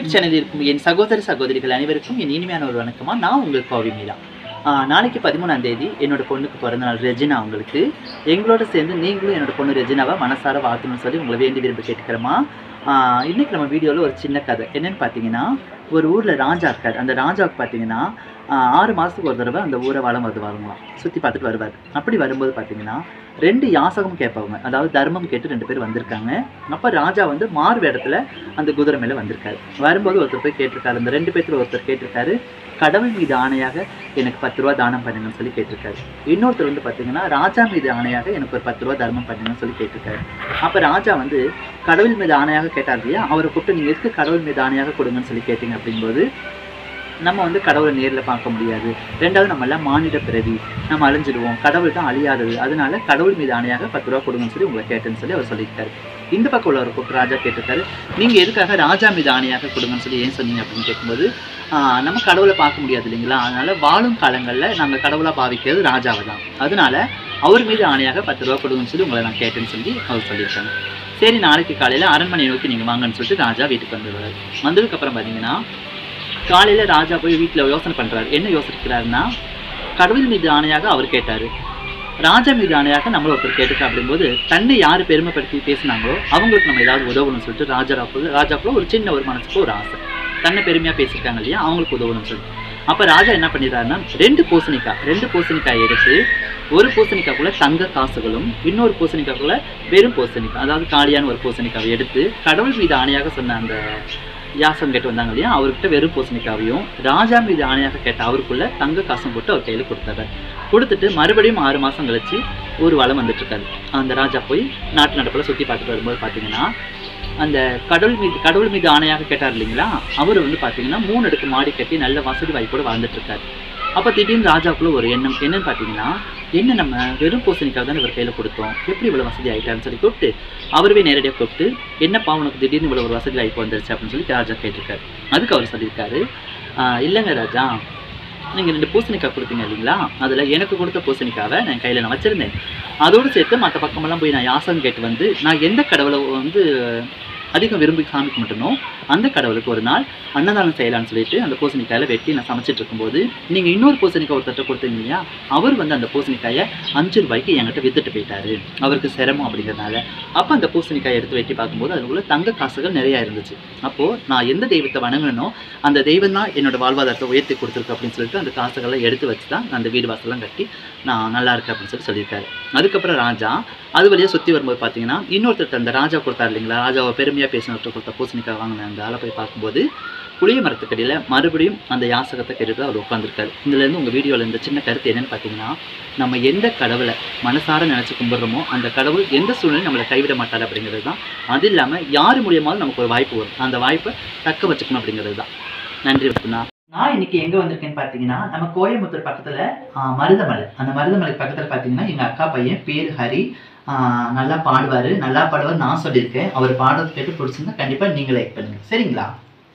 YouTube சேனலில் இருக்கும் என் சகோதர சகோதரிகள் அனைவருக்கும் என் இனிமையான ஒரு வணக்கமா நான் உங்கள் கோவி மீரா ஆஹ் நாளைக்கு பதிமூணாம் தேதி என்னோட பொண்ணுக்கு பிறந்த நாள் ரெஜினா அவங்களுக்கு எங்களோட சேர்ந்து நீங்களும் என்னோட பொண்ணு ரெஜினாவை மனசார வாழ்த்தணும்னு சொல்லி உங்களை வேண்டி விரும்பி கேட்டுக்கிறோமா ஆஹ் இன்னைக்கு நம்ம வீடியோவில் ஒரு சின்ன கதை என்னன்னு பார்த்தீங்கன்னா ஒரு ஊரில் ராஜா இருக்கார் அந்த ராஜாவுக்கு பார்த்தீங்கன்னா ஆஹ் ஆறு மாதத்துக்கு ஒரு தடவை அந்த ஊரை வளம் வந்து வருங்களாம் சுற்றி பார்த்துட்டு வருவார் அப்படி வரும்போது பார்த்தீங்கன்னா ரெண்டு யாசகம் கேட்பவங்க அதாவது தர்மம் கேட்டு ரெண்டு பேர் வந்திருக்காங்க அப்போ ராஜா வந்து மாறு வேடத்தில் அந்த குதிரை மேலே வந்திருக்காரு வரும்போது ஒருத்தர் போய் கேட்டிருக்காரு அந்த ரெண்டு பேத்துல ஒருத்தர் கேட்டிருக்காரு கடவுள் மீது ஆணையாக எனக்கு பத்து ரூபா தானம் பண்ணுங்கன்னு சொல்லி கேட்டிருக்காரு இன்னொருத்தர் வந்து பார்த்தீங்கன்னா ராஜா மீது ஆணையாக எனக்கு ஒரு பத்து ரூபா தர்மம் பண்ணுங்கன்னு சொல்லி கேட்டிருக்காரு அப்போ ராஜா வந்து கடவுள் மீது ஆணையாக கேட்டார் இல்லையா அவரை கூப்பிட்டு நீங்கள் எதுக்கு கடவுள் மீது ஆணையாக கொடுங்கன்னு சொல்லி கேட்டீங்க அப்படிங்கும்போது நம்ம வந்து கடவுளை நேரில் பார்க்க முடியாது ரெண்டாவது நம்ம எல்லாம் மானிட பிறவி நம்ம அழிஞ்சிடுவோம் கடவுள் தான் அழியாதது அதனால கடவுள் மீது ஆணையாக பத்து ரூபா கொடுங்கன்னு சொல்லி உங்களை கேட்டேன்னு சொல்லி அவர் சொல்லியிருக்காரு இந்த பக்கம் உள்ளவர் கூப்பிட்டு ராஜா கேட்டிருக்காரு நீங்கள் எதுக்காக ராஜா மீது ஆணையாக கொடுங்கன்னு சொல்லி ஏன் சொன்னீங்க அப்படின்னு கேட்கும்போது ஆஹ் நம்ம கடவுளை பார்க்க முடியாது இல்லைங்களா அதனால வாழும் காலங்களில் நாங்கள் கடவுளாக பாவிக்கிறது ராஜாவை தான் அதனால அவர் மீது ஆணையாக பத்து ரூபா கொடுங்கன்னு சொல்லி உங்களை நான் கேட்டேன்னு சொல்லி அவர் சொல்லியிருக்காங்க சரி நாளைக்கு காலையில் அரண்மனை நோக்கி நீங்கள் வாங்கன்னு சொல்லிட்டு ராஜா வீட்டுக்கு வந்துடுவார் வந்ததுக்கப்புறம் பார்த்தீங்கன்னா காலையில் ராஜா போய் வீட்டில் யோசனை பண்ணுறாரு என்ன யோசிக்கிறாருன்னா கடவுள் மீது ஆணையாக அவர் கேட்டார் ராஜா மீது ஆணையாக நம்மள ஒருத்தர் கேட்டுக்கா அப்படிங்கும்போது தன்னை யார் பெருமைப்படுத்தி பேசினாங்களோ அவங்களுக்கு நம்ம ஏதாவது உதவணும்னு சொல்லிட்டு ராஜாவுக்கு ராஜாக்குள்ள ஒரு சின்ன ஒரு மனசுக்கு ஒரு ஆசை தன்னை பெருமையாக பேசியிருக்காங்க இல்லையா அவங்களுக்கு உதவணும்னு சொல்லிட்டு அப்போ ராஜா என்ன பண்ணிடுறாருன்னா ரெண்டு பூசணிக்காய் ரெண்டு பூசணிக்காய் எடுத்து ஒரு பூசணிக்காய்க்குள்ள தங்க காசுகளும் இன்னொரு பூசணிக்காய்க்குள்ள வெறும் பூசணிக்காய் அதாவது காலியான ஒரு பூசணிக்காவை எடுத்து கடவுள் மீது ஆணையாக சொன்ன அந்த யாசம் கேட்டு வந்தாங்க இல்லையா அவர்கிட்ட வெறும் பூசணிக்காவையும் ராஜா மீது ஆணையாக கேட்ட அவருக்குள்ள தங்க காசும் போட்டு அவர் கையில் கொடுத்தாரு கொடுத்துட்டு மறுபடியும் ஆறு மாதம் கழிச்சு ஒரு வளம் வந்துட்டு இருக்காரு அந்த ராஜா போய் நாட்டு நடப்பில் சுற்றி பார்த்துட்டு வரும்போது பார்த்தீங்கன்னா அந்த கடவுள் மீது கடவுள் மீது ஆணையாக கேட்டார் இல்லைங்களா அவர் வந்து பார்த்தீங்கன்னா மூணு அடுக்கு மாடி கட்டி நல்ல வசதி வாய்ப்போடு வாழ்ந்துட்டு இருக்காரு அப்போ திடீர்னு ராஜாக்குள்ள ஒரு எண்ணம் என்னன்னு பார்த்தீங்கன்னா என்ன நம்ம வெறும் பூசணிக்காக தானே இவர் கையில் கொடுத்தோம் எப்படி இவ்வளோ வசதி ஆகிட்டாருன்னு சொல்லி கூப்பிட்டு அவரவே நேரடியாக கூப்பிட்டு என்னப்பா உனக்கு திடீர்னு இவ்வளோ ஒரு வசதி வாய்ப்பு வந்துருச்சு அப்படின்னு சொல்லி ராஜா கேட்டிருக்காரு அதுக்கு அவர் சொல்லியிருக்காரு "ஆஹ், இல்லைங்க ராஜா நீங்கள் ரெண்டு பூசணிக்காய் கொடுத்தீங்க இல்லைங்களா அதில் எனக்கு கொடுத்த பூசணிக்காவை நான் கையில் நான் வச்சுருந்தேன் அதோடு சேர்த்து மற்ற பக்கமெல்லாம் போய் நான் யாசகம் கேட்டு வந்து நான் எந்த கடவுளை வந்து அதிகம் விரும்பி காமிக்க மாட்டேனோ அந்த கடவுளுக்கு ஒரு நாள் அன்னதானம் செய்யலாம்னு சொல்லிட்டு அந்த பூசணிக்காயில் வெட்டி நான் சமைச்சிட்டு இருக்கும்போது நீங்கள் இன்னொரு பூசணிக்காய் ஒருத்தட்ட கொடுத்தீங்க இல்லையா அவர் வந்து அந்த பூசணிக்காயை அஞ்சு ரூபாய்க்கு என்கிட்ட வித்துட்டு போயிட்டாரு அவருக்கு சிரமம் அப்படிங்கிறதுனால அப்போ அந்த பூசணிக்காயை எடுத்து வெட்டி பார்க்கும்போது அதுக்குள்ள தங்க காசுகள் நிறையா இருந்துச்சு அப்போது நான் எந்த தெய்வத்தை வணங்கினோ அந்த தெய்வம் தான் என்னோட வாழ்வாதாரத்தை உயர்த்தி கொடுத்துருக்கு அப்படின்னு சொல்லிட்டு அந்த காசுகளை எடுத்து வச்சு தான் நான் அந்த வீடு வாசல்லாம் கட்டி நான் நல்லா இருக்கேன் அப்படின்னு சொல்லி சொல்லியிருக்காரு அதுக்கப்புறம் ராஜா அது வழியாக சுற்றி வரும்போது பார்த்தீங்கன்னா இன்னொருத்தர் அந்த ராஜா கொடுத்தாரு இல்லைங்களா ராஜாவை பெருமையாக பேசினொருத்தர் கொடுத்த பூசணிக்காய் வாங்கின அந்த ஆளை போய் பார்க்கும்போது புளிய மரத்துக்கடியில் மறுபடியும் அந்த யாசகத்தை கேட்டுட்டு அவர் உட்காந்துருக்காரு இதுலேருந்து உங்கள் வீடியோவில் இந்த சின்ன கருத்து என்னன்னு பார்த்தீங்கன்னா நம்ம எந்த கடவுளை மனசார நினச்சி கும்பிட்றோமோ அந்த கடவுள் எந்த சூழ்நிலையும் நம்மளை கைவிட மாட்டார் அப்படிங்கிறது தான் அது இல்லாமல் யார் மூலியமாவது நமக்கு ஒரு வாய்ப்பு வரும் அந்த வாய்ப்பை தக்க வச்சுக்கணும் அப்படிங்கிறது தான் நன்றி வச்சுனா நான் இன்னைக்கு எங்க வந்திருக்கேன்னு பாத்தீங்கன்னா நம்ம கோயம்புத்தூர் பக்கத்துல ஆஹ், மருதமலை அந்த மருதமலை பக்கத்துல பாத்தீங்கன்னா எங்க அக்கா பையன் பேர் ஹரி ஆஹ், நல்லா பாடுவாரு நல்லா பாடுவார் நான் சொல்லியிருக்கேன் அவர் பாடுறது கேட்டு பிடிச்சிருந்தா கண்டிப்பா நீங்க லைக் பண்ணுங்க சரிங்களா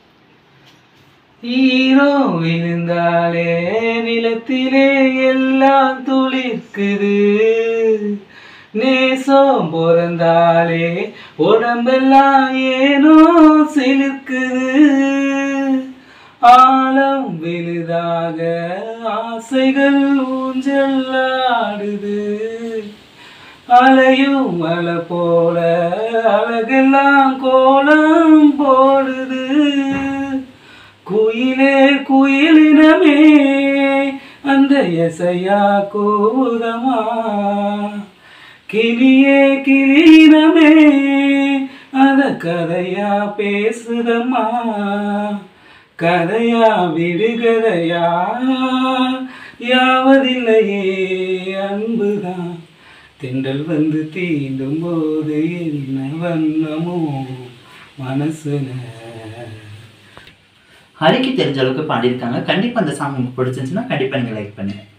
ஈரோ விழுந்தாலே நிலத்திலே எல்லாம் துளிர்க்குது நேசம் பிறந்தாலே உடம்பெல்லாம் ஏனோ சிலிர்க்குது ஆழம் விழுதாக ஆசைகள் ஊஞ்சல் ஆடுது அலையும் அலை போல அழகெல்லாம் கோலம் போடுது குயிலே குயிலினமே அந்த எசையா கூதமா கிளியே கிளியினமே அத கதையா பேசுதம்மா கதையா விடுகதையா யாவதில்லையே அன்புதான் தென்றல் வந்து தீண்டும் போது என்ன வண்ணமோ மனசுல ஹரிக்கு தெரிஞ்ச அளவுக்கு பாடியிருக்காங்க கண்டிப்பா அந்த சாங் உங்களுக்கு பிடிச்சிருந்துச்சுன்னா கண்டிப்பா நீங்க லைக் பண்ணுங்க